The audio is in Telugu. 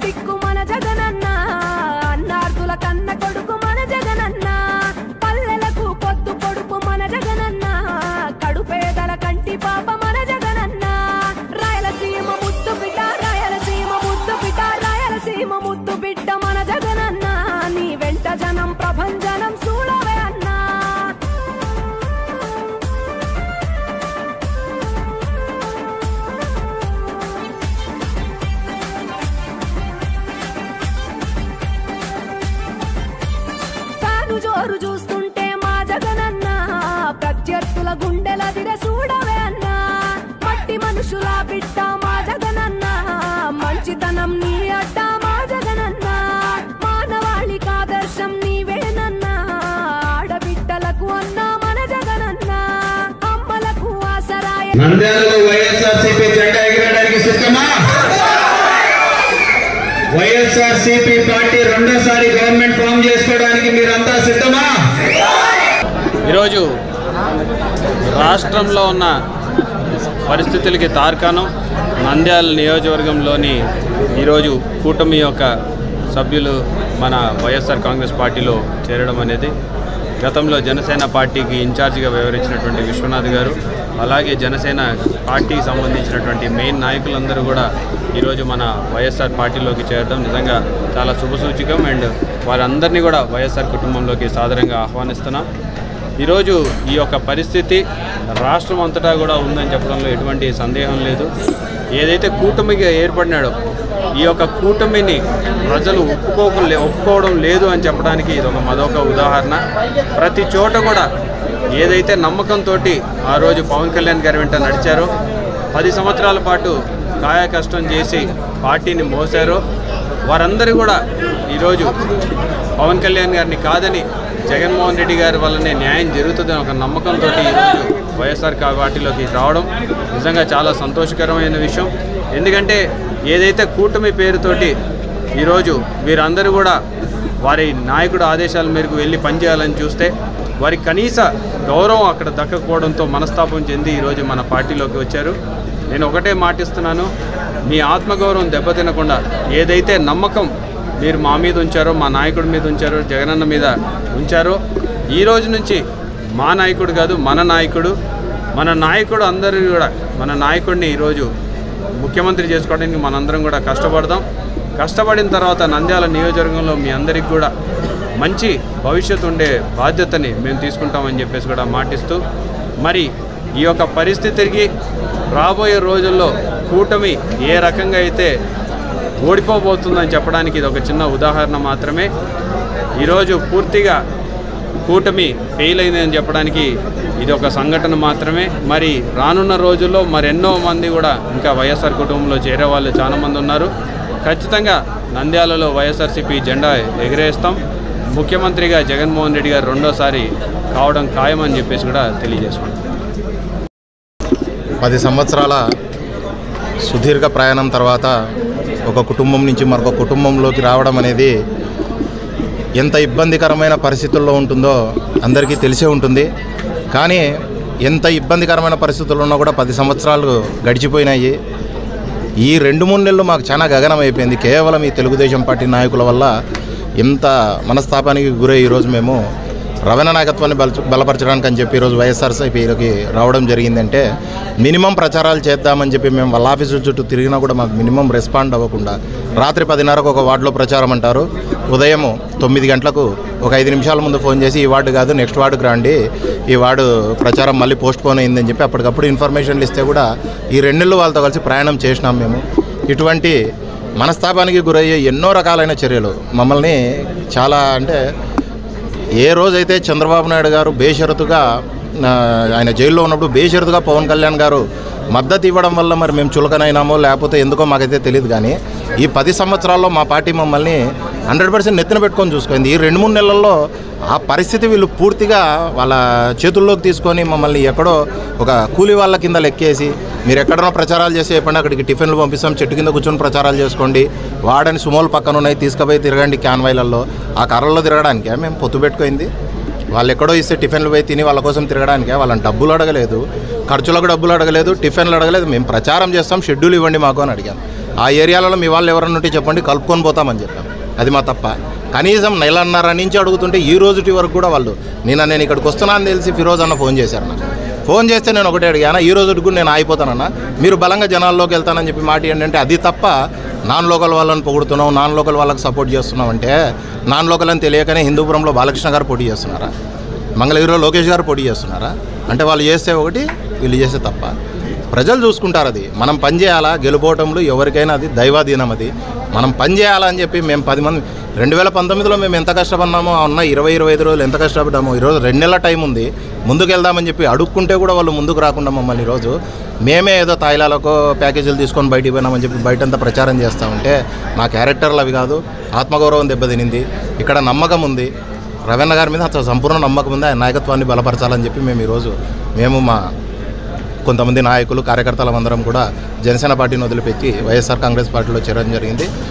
దిక్కు మన జగనన్న అన్నార్థుల కన్న కొడుకు మన జగనన్న పల్లెలకు పొద్దు పొడుపు మన జగనన్న కడుపేదల కంటి పాప మన జగనన్న రాయలసీమ ముద్దు బిడ్డ రాయలసీమ ముద్దు బిడ్డ రాయలసీమ ముద్దు బిడ్డ మన జగనన్న నీ వెంట జనం ప్రభంజనం చూడవే అన్నా తాను జోరు చూస్తుంటే మా జగనన్న ప్రత్యర్థుల గుండెల దిర చూడవే అన్నా మట్టి మనుషుల బిడ్డ మా జగనన్న మంచితనం నీ అడ్డ మా జగనన్న మానవాళికి ఆదర్శం నీవేనన్నా ఆడబిడ్డలకు అన్న మన జగనన్న అమ్మలకు ఆసరాయ నంద్యాలలో వైఎస్ఆర్సీపీ జెండా ఎగరడానికి సిద్ధమా వైఎస్ఆర్సీపీ పార్టీ రెండోసారి గవర్నమెంట్ ఫామ్ చేసుకోవడానికి మీరంతా సిద్ధమా ఈరోజు రాష్ట్రంలో ఉన్న పరిస్థితులకి తార్కాణం నంద్యాల నియోజకవర్గంలోని ఈరోజు కూటమి యొక్క సభ్యులు మన వైఎస్ఆర్ కాంగ్రెస్ పార్టీలో చేరడం అనేది గతంలో జనసేన పార్టీకి ఇన్ఛార్జిగా వ్యవహరించినటువంటి విశ్వనాథ్ గారు అలాగే జనసేన పార్టీకి సంబంధించినటువంటి మెయిన్ నాయకులందరూ కూడా ఈరోజు మన వైఎస్ఆర్ పార్టీలోకి చేరడం నిజంగా చాలా శుభసూచకం అండ్ వారందరినీ కూడా వైఎస్ఆర్ కుటుంబంలోకి సాదరంగా ఆహ్వానిస్తున్నాం ఈరోజు ఈ యొక్క పరిస్థితి రాష్ట్రం అంతటా కూడా ఉందని చెప్పడంలో ఎటువంటి సందేహం లేదు ఏదైతే కూటమిగా ఏర్పడినాడో ఈ యొక్క కూటమిని ప్రజలు ఒప్పుకోక ఒప్పుకోవడం లేదు అని చెప్పడానికి ఇది ఒక మరొక ఉదాహరణ ప్రతి చోట కూడా ఏదైతే నమ్మకంతో ఆ రోజు పవన్ కళ్యాణ్ గారి వెంట నడిచారో పది సంవత్సరాల పాటు కాయ కష్టం చేసి పార్టీని మోసారో వారందరూ కూడా ఈరోజు పవన్ కళ్యాణ్ గారిని కాదని జగన్మోహన్ రెడ్డి గారి వల్లనే న్యాయం జరుగుతుందని ఒక నమ్మకంతో ఈరోజు వైఎస్ఆర్ కా- పార్టీలోకి రావడం నిజంగా చాలా సంతోషకరమైన విషయం ఎందుకంటే ఏదైతే కూటమి పేరుతోటి ఈరోజు వీరందరూ కూడా వారి నాయకుడు ఆదేశాల మేరకు వెళ్ళి పనిచేయాలని చూస్తే వారి కనీస గౌరవం అక్కడ దక్కకపోవడంతో మనస్తాపం చెంది ఈరోజు మన పార్టీలోకి వచ్చారు నేను ఒకటే మాటిస్తున్నాను మీ ఆత్మగౌరవం దెబ్బతినకుండా ఏదైతే నమ్మకం మీరు మా మీద ఉంచారో మా నాయకుడి మీద ఉంచారో జగనన్న మీద ఉంచారో ఈ రోజు నుంచి మా నాయకుడు కాదు మన నాయకుడు మన నాయకుడు అందరూ కూడా మన నాయకుడిని ఈరోజు ముఖ్యమంత్రి చేసుకోవడానికి మనందరం కూడా కష్టపడదాం కష్టపడిన తర్వాత నంద్యాల నియోజకవర్గంలో మీ అందరికి కూడా మంచి భవిష్యత్తు ఉండే బాధ్యతని మేము తీసుకుంటామని చెప్పేసి కూడా మాటిస్తూ మరి ఈ యొక్క పరిస్థితికి రాబోయే రోజుల్లో కూటమి ఏ రకంగా అయితే ఓడిపోబోతుందని చెప్పడానికి ఇది ఒక చిన్న ఉదాహరణ మాత్రమే ఈరోజు పూర్తిగా కూటమి ఫెయిల్ అయిందని చెప్పడానికి ఇది ఒక సంఘటన మాత్రమే మరి రానున్న రోజుల్లో మరెన్నో మంది కూడా ఇంకా వైఎస్ఆర్ కుటుంబంలో చేరే వాళ్ళు చాలా మంది ఉన్నారు ఖచ్చితంగా నంద్యాలలో వైఎస్ఆర్సీపీ జెండా ఎగిరేస్తాం ముఖ్యమంత్రిగా జగన్మోహన్ రెడ్డి గారు రెండోసారి కావడం ఖాయమని చెప్పేసి కూడా తెలియజేసుకుంటాం పది సంవత్సరాల సుదీర్ఘ ప్రయాణం తర్వాత ఒక కుటుంబం నుంచి మరొక కుటుంబంలోకి రావడం అనేది ఎంత ఇబ్బందికరమైన పరిస్థితుల్లో ఉంటుందో అందరికీ తెలిసే ఉంటుంది కానీ ఎంత ఇబ్బందికరమైన పరిస్థితుల్లో ఉన్నా కూడా పది సంవత్సరాలు గడిచిపోయినాయి ఈ రెండు మూడు నెలలు మాకు చాలా గగనం అయిపోయింది కేవలం ఈ తెలుగుదేశం పార్టీ నాయకుల వల్ల ఇంత మనస్తాపానికి గురై ఈరోజు మేము రవణ నాయకత్వాన్ని బల బలపరచడానికి అని చెప్పి ఈరోజు వైఎస్ఆర్సీపీలోకి రావడం జరిగిందంటే మినిమం ప్రచారాలు చేద్దామని చెప్పి మేము వాళ్ళ ఆఫీసు చుట్టూ తిరిగినా కూడా మాకు మినిమం రెస్పాండ్ అవ్వకుండా రాత్రి పదిన్నరకు ఒక వార్డులో ప్రచారం అంటారు ఉదయం తొమ్మిది గంటలకు ఒక ఐదు నిమిషాల ముందు ఫోన్ చేసి ఈ వార్డు కాదు నెక్స్ట్ వార్డుకి రండి ఈ వార్డు ప్రచారం మళ్ళీ పోస్ట్ పోన్ అయిందని చెప్పి అప్పటికప్పుడు ఇన్ఫర్మేషన్లు ఇస్తే కూడా ఈ రెండు నెలలు వాళ్ళతో కలిసి ప్రయాణం చేసినాం మేము ఇటువంటి మనస్తాపానికి గురయ్యే ఎన్నో రకాలైన చర్యలు మమ్మల్ని చాలా అంటే ఏ రోజైతే చంద్రబాబు నాయుడు గారు బేషరతుగా ఆ, ఆయన జైల్లో ఉన్నప్పుడు బేషరతుగా పవన్ కళ్యాణ్ గారు మద్దతు ఇవ్వడం వల్ల మరి మేము చులకనైనామో లేకపోతే ఎందుకో మాకైతే తెలియదు కానీ ఈ పది సంవత్సరాల్లో మా పార్టీ మమ్మల్ని హండ్రెడ్ పర్సెంట్ నెత్తిన పెట్టుకొని చూసుకుంది ఈ రెండు మూడు నెలల్లో ఆ పరిస్థితి వీళ్ళు పూర్తిగా వాళ్ళ చేతుల్లోకి తీసుకొని మమ్మల్ని ఎక్కడో ఒక కూలి వాళ్ళ కింద లెక్కేసి మీరు ఎక్కడైనా ప్రచారాలు చేసి చెప్పండి అక్కడికి టిఫిన్లు పంపిస్తాం చెట్టు కింద కూర్చొని ప్రచారాలు చేసుకోండి వాడని సుమోలు పక్కన ఉన్నాయి తీసుకుపోయి తిరగండి క్యాన్వాయిలలో ఆ కర్రల్లో తిరగడానికే మేము పొత్తు పెట్టుకుంది వాళ్ళు ఎక్కడో ఇస్తే టిఫిన్లు పోయి తిని వాళ్ళ కోసం తిరగడానికే వాళ్ళని డబ్బులు అడగలేదు ఖర్చులకు డబ్బులు అడగలేదు టిఫిన్లు అడగలేదు మేము ప్రచారం చేస్తాం షెడ్యూల్ ఇవ్వండి మాకు అని అడిగాం ఆ ఏరియాలలో మీ వాళ్ళు ఎవరన్నా ఉంటే చెప్పండి కలుపుకొని పోతామని చెప్పాం అది మా తప్ప కనీసం నెలన్నర నుంచి అడుగుతుంటే ఈ రోజుటి వరకు కూడా వాళ్ళు నిన్న నేను ఇక్కడికి వస్తున్నాను తెలిసి ఫిరోజ్ అన్న ఫోన్ చేశారు నాకు ఫోన్ చేస్తే నేను ఒకటే అడిగాను ఈ రోజుకి కూడా నేను ఆగిపోతానన్నా మీరు బలంగా జనాల్లోకి వెళ్తానని చెప్పి మాట ఏంటంటే అది తప్ప నాన్ లోకల్ వాళ్ళని పొగుడుతున్నావు నాన్ లోకల్ వాళ్ళకి సపోర్ట్ చేస్తున్నావు అంటే నాన్ లోకల్ అని తెలియకనే హిందూపురంలో బాలకృష్ణ గారు పోటీ చేస్తున్నారా మంగళగిరిలో లోకేష్ గారు పోటీ చేస్తున్నారా అంటే వాళ్ళు చేస్తే ఒకటి వీళ్ళు చేస్తే తప్ప ప్రజలు చూసుకుంటారు అది మనం పని చేయాలా గెలుపోవటంలో ఎవరికైనా అది దైవాధీనం అది మనం పని చేయాలని చెప్పి మేము పది మంది రెండు వేల పంతొమ్మిదిలో మేము ఎంత కష్టపడినామో ఆ ఉన్న ఇరవై ఇరవై ఐదు రోజులు ఎంత కష్టపడ్డామో ఈరోజు రెండు నెలల టైం ఉంది ముందుకు వెళ్దామని చెప్పి అడుక్కుంటే కూడా వాళ్ళు ముందుకు రాకుండా మమ్మల్ని ఈరోజు మేమే ఏదో తాయిలాలకో ప్యాకేజీలు తీసుకొని బయటికి పోయినామని చెప్పి బయటంతా ప్రచారం చేస్తూ ఉంటే నా క్యారెక్టర్లు అవి కాదు ఆత్మగౌరవం దెబ్బతినింది ఇక్కడ నమ్మకం ఉంది రవీణ గారి మీద అసలు సంపూర్ణ నమ్మకం ఉంది ఆయన నాయకత్వాన్ని బలపరచాలని చెప్పి మేము ఈరోజు మేము మా కొంతమంది నాయకులు కార్యకర్తలం అందరం కూడా జనసేన పార్టీని వదిలిపెట్టి వైఎస్ఆర్ కాంగ్రెస్ పార్టీలో చేరడం జరిగింది